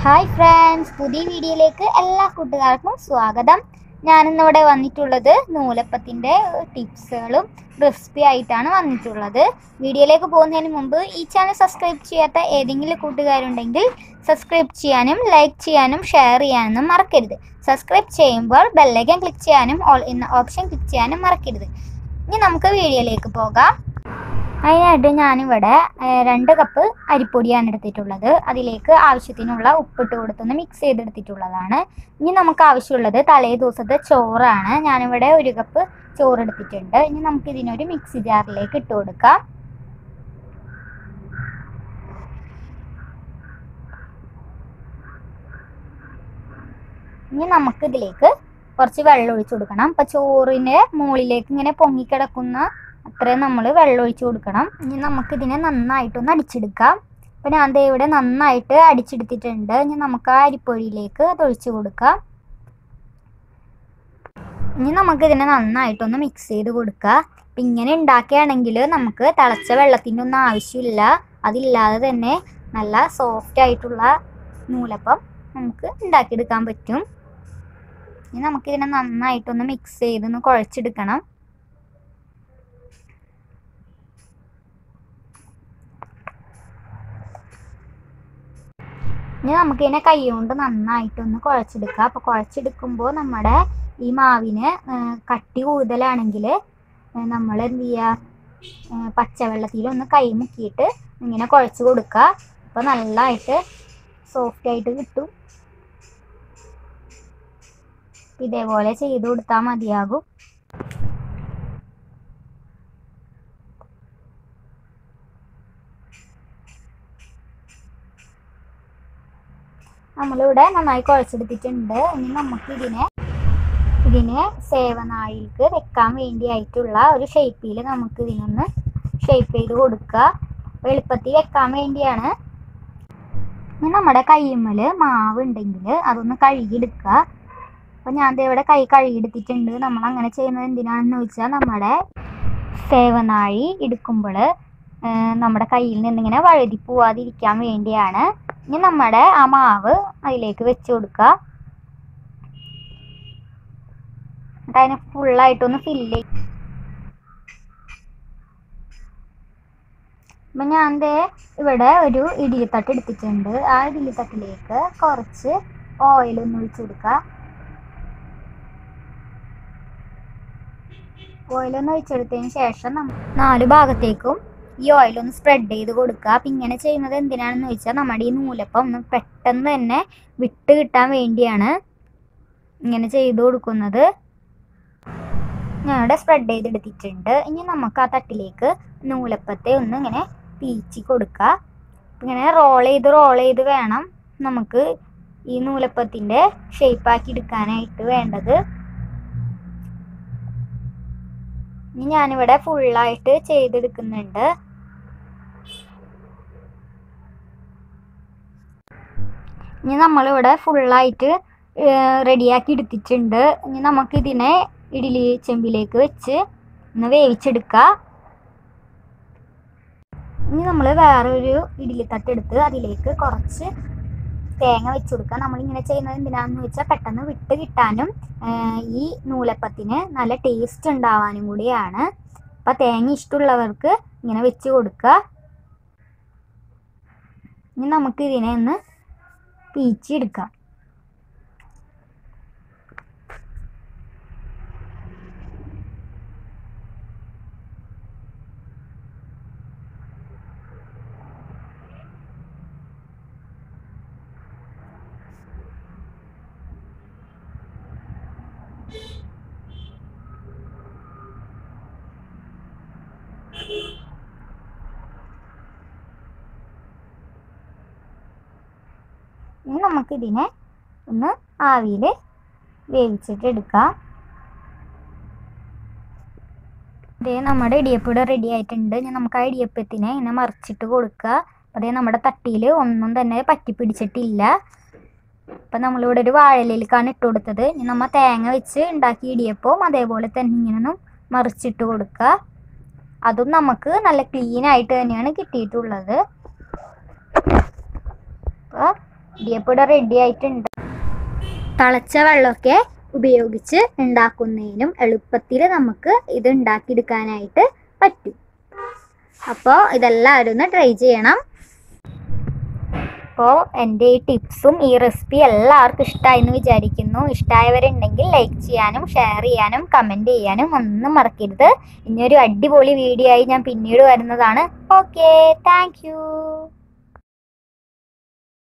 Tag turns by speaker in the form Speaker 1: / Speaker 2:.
Speaker 1: hi friends പുതിയ വീഡിയോയിലേക്ക് എല്ലാ കൂട്ടുകാർക്കും സ്വാഗതം ഞാനിന്നിവിടെ വന്നിട്ടുള്ളത് നൂലപ്പത്തിൻ്റെ ടിപ്സുകളും റെസിപ്പി ആയിട്ടാണ് വന്നിട്ടുള്ളത് വീഡിയോയിലേക്ക് പോകുന്നതിന് മുമ്പ് ഈ ചാനൽ സബ്സ്ക്രൈബ് ചെയ്യാത്ത ഏതെങ്കിലും കൂട്ടുകാരുണ്ടെങ്കിൽ സബ്സ്ക്രൈബ് ചെയ്യാനും ലൈക്ക് ചെയ്യാനും ഷെയർ ചെയ്യാനും മറക്കരുത് സബ്സ്ക്രൈബ് ചെയ്യുമ്പോൾ ബെല്ലൈക്കൻ ക്ലിക്ക് ചെയ്യാനും ഓൾ എന്ന ഓപ്ഷൻ ക്ലിക്ക് ചെയ്യാനും മറക്കരുത് ഇനി നമുക്ക് വീഡിയോയിലേക്ക് പോകാം അതിനായിട്ട് ഞാനിവിടെ ഏഹ്, രണ്ട് കപ്പ് അരിപ്പൊടിയാണ് എടുത്തിട്ടുള്ളത് അതിലേക്ക് ആവശ്യത്തിനുള്ള ഉപ്പിട്ട് കൊടുത്തൊന്ന് മിക്സ് ചെയ്തെടുത്തിട്ടുള്ളതാണ് ഇനി നമുക്ക് ആവശ്യമുള്ളത് തലേ ദിവസത്തെ ചോറാണ് ഞാനിവിടെ ഒരു കപ്പ് ചോറ് എടുത്തിട്ടുണ്ട് ഇനി നമുക്ക് ഇതിനൊരു മിക്സി ജാറിലേക്ക് ഇട്ട് കൊടുക്കാം ഇനി നമുക്ക് ഇതിലേക്ക് കുറച്ച് വെള്ളം ഒഴിച്ചു കൊടുക്കണം അപ്പൊ ചോറിന്റെ മുകളിലേക്ക് ഇങ്ങനെ പൊങ്ങിക്കിടക്കുന്ന അത്രയും നമ്മൾ വെള്ളം ഒഴിച്ചു കൊടുക്കണം ഇനി നമുക്ക് ഇതിനെ നന്നായിട്ടൊന്ന് അടിച്ചെടുക്കാം അപ്പം ഞാൻ ദേ ഇവിടെ നന്നായിട്ട് അടിച്ചെടുത്തിട്ടുണ്ട് ഇനി നമുക്ക് ആ അരിപ്പൊടിയിലേക്ക് അത് ഒഴിച്ചു കൊടുക്കാം ഇനി നമുക്ക് ഇതിനെ നന്നായിട്ടൊന്ന് മിക്സ് ചെയ്ത് കൊടുക്കുക അപ്പം ഇങ്ങനെ ഉണ്ടാക്കുകയാണെങ്കിൽ നമുക്ക് തിളച്ച വെള്ളത്തിൻ്റെ ഒന്നും ആവശ്യമില്ല അതില്ലാതെ തന്നെ നല്ല സോഫ്റ്റ് ആയിട്ടുള്ള നൂലപ്പം നമുക്ക് ഉണ്ടാക്കിയെടുക്കാൻ പറ്റും ഇനി നമുക്കിതിനെ നന്നായിട്ടൊന്ന് മിക്സ് ചെയ്തൊന്ന് കുഴച്ചെടുക്കണം ഇനി നമുക്കിതിനെ കൈ കൊണ്ട് നന്നായിട്ടൊന്ന് കുഴച്ചെടുക്കാം അപ്പോൾ കുഴച്ചെടുക്കുമ്പോൾ നമ്മുടെ ഈ മാവിന് ആ, കട്ടി കൂടുതലാണെങ്കിൽ നമ്മൾ എന്ത് ചെയ്യുക പച്ചവെള്ളത്തിലൊന്ന് കൈ മുക്കിയിട്ട് ഇങ്ങനെ കുഴച്ച് കൊടുക്കുക അപ്പോൾ നല്ലതായിട്ട് സോഫ്റ്റ് ആയിട്ട് കിട്ടും ഇതേപോലെ ചെയ്ത് കൊടുത്താൽ മതിയാകും നമ്മളിവിടെ നന്നായി കുഴച്ചെടുത്തിട്ടുണ്ട് ഇനി നമുക്ക് ഇതിനെ ഇതിനെ സേവനാഴിക്ക് വെക്കാൻ വേണ്ടിയായിട്ടുള്ള ഒരു ഷേപ്പിൽ നമുക്ക് ഇതിനൊന്ന് ഷേപ്പ് ചെയ്ത് കൊടുക്കുക എളുപ്പത്തിൽ വെക്കാൻ വേണ്ടിയാണ് ഇനി നമ്മുടെ കയ്യുമ്മൽ മാവ് ഉണ്ടെങ്കിൽ അതൊന്ന് കഴുകിയെടുക്കുക അപ്പം ഞാൻ ദേ ഇവിടെ കൈ കഴുകിയെടുത്തിട്ടുണ്ട് നമ്മൾ അങ്ങനെ ചെയ്യുന്നത് എന്തിനാണെന്ന് വെച്ചാൽ നമ്മുടെ സേവനാഴി എടുക്കുമ്പോൾ നമ്മുടെ കയ്യിൽ നിന്നിങ്ങനെ വഴുതി പോവാതിരിക്കാൻ വേണ്ടിയാണ് ഇനി നമ്മുടെ ആ മാവ് അതിലേക്ക് വെച്ച് കൊടുക്കുക എന്നിട്ട് അതിനെ ഫുള്ളായിട്ടൊന്ന് ഫില്ല് ചെയ്യും അപ്പം ഞാൻ ദേ ഇവിടെ ഒരു ഇഡ്ഡലിത്തട്ട് എടുത്തിട്ടുണ്ട് ആ ഇഡ്ഡലിത്തട്ടിലേക്ക് കുറച്ച് ഓയിൽ ഒന്ന് ഒഴിച്ചു കൊടുക്കുക ഓയിലൊന്ന് ഒഴിച്ചെടുത്തതിന് ശേഷം നമ്മ നാല് ഭാഗത്തേക്കും ഈ ഓയിൽ ഒന്ന് സ്പ്രെഡ് ചെയ്ത് കൊടുക്കുക അപ്പം ഇങ്ങനെ ചെയ്യുന്നത് എന്തിനാണെന്ന് വെച്ചാൽ നമ്മുടെ ഈ നൂലപ്പം ഒന്ന് പെട്ടെന്ന് തന്നെ വിട്ട് കിട്ടാൻ വേണ്ടിയാണ് ഇങ്ങനെ ചെയ്ത് കൊടുക്കുന്നത് ഞാനിവിടെ സ്പ്രെഡ് ചെയ്തെടുത്തിട്ടുണ്ട് ഇനി നമുക്ക് ആ തട്ടിലേക്ക് നൂലപ്പത്തെ ഒന്ന് ഇങ്ങനെ പീച്ചി കൊടുക്കുക ഇങ്ങനെ റോൾ ചെയ്ത് റോൾ ചെയ്ത് വേണം നമുക്ക് ഈ നൂലപ്പത്തിൻ്റെ ഷേപ്പാക്കി എടുക്കാനായിട്ട് വേണ്ടത് ഇനി ഞാനിവിടെ ഫുള്ളായിട്ട് ചെയ്തെടുക്കുന്നുണ്ട് ഇനി നമ്മളിവിടെ ഫുള്ളായിട്ട് റെഡിയാക്കി എടുത്തിട്ടുണ്ട് ഇനി നമുക്കിതിനെ ഇഡ്ഡലി ചെമ്പിലേക്ക് വെച്ച് ഒന്ന് വേവിച്ചെടുക്കുക ഇനി നമ്മൾ വേറൊരു ഇഡ്ഡലി തട്ടെടുത്ത് അതിലേക്ക് കുറച്ച് തേങ്ങ വെച്ച് കൊടുക്കുക നമ്മളിങ്ങനെ ചെയ്യുന്നത് എന്തിനാണെന്ന് വെച്ചാൽ പെട്ടെന്ന് വിട്ട് കിട്ടാനും ആഹ് ഈ നൂലപ്പത്തിന് നല്ല ടേസ്റ്റ് ഉണ്ടാവാനും കൂടിയാണ് അപ്പം തേങ്ങ ഇഷ്ടമുള്ളവർക്ക് ഇങ്ങനെ വെച്ച് കൊടുക്കുക ഇനി നമുക്ക് ഇതിനെ ഒന്ന് പീച്ചെടുക്കാം ഇനി നമുക്കിതിനെ ഒന്ന് ആവിയിൽ വേവിച്ചിട്ട് എടുക്കാം ഇതേ നമ്മുടെ ഇടിയപ്പിട റെഡി ആയിട്ടുണ്ട് ഇനി നമുക്ക് ആ ഇടിയപ്പത്തിനെ ഇങ്ങനെ മറിച്ചിട്ട് കൊടുക്കുക അതേ നമ്മുടെ തട്ടിയിൽ ഒന്നും തന്നെ പറ്റി പിടിച്ചിട്ടില്ല അപ്പം നമ്മളിവിടെ ഒരു വാഴയിലേക്കാണ് ഇട്ട് കൊടുത്തത് ഇനി നമ്മൾ തേങ്ങ വെച്ച് ഉണ്ടാക്കിയ ഇടിയപ്പവും അതേപോലെ തന്നെ ഇങ്ങനെ ഒന്ന് മറിച്ചിട്ട് കൊടുക്കുക അതും നമുക്ക് നല്ല ക്ലീൻ ആയിട്ട് തന്നെയാണ് കിട്ടിയിട്ടുള്ളത് അപ്പോൾ ഇടിയപ്പൊടി റെഡി ആയിട്ടുണ്ട് തിളച്ച വെള്ളമൊക്കെ ഉപയോഗിച്ച് ഉണ്ടാക്കുന്നതിനും എളുപ്പത്തിൽ നമുക്ക് ഇത് ഉണ്ടാക്കിയെടുക്കാനായിട്ട് പറ്റും അപ്പോൾ ഇതെല്ലാവരും ഒന്ന് ട്രൈ ചെയ്യണം അപ്പോൾ എൻ്റെ ഈ ടിപ്സും ഈ റെസിപ്പി എല്ലാവർക്കും ഇഷ്ടമായി എന്ന് വിചാരിക്കുന്നു ഇഷ്ടമായവരുണ്ടെങ്കിൽ ലൈക്ക് ചെയ്യാനും ഷെയർ ചെയ്യാനും കമൻറ്റ് ചെയ്യാനും ഒന്നും മറക്കരുത് ഇനിയൊരു അടിപൊളി വീഡിയോ ആയി ഞാൻ പിന്നീട് വരുന്നതാണ് ഓക്കെ താങ്ക്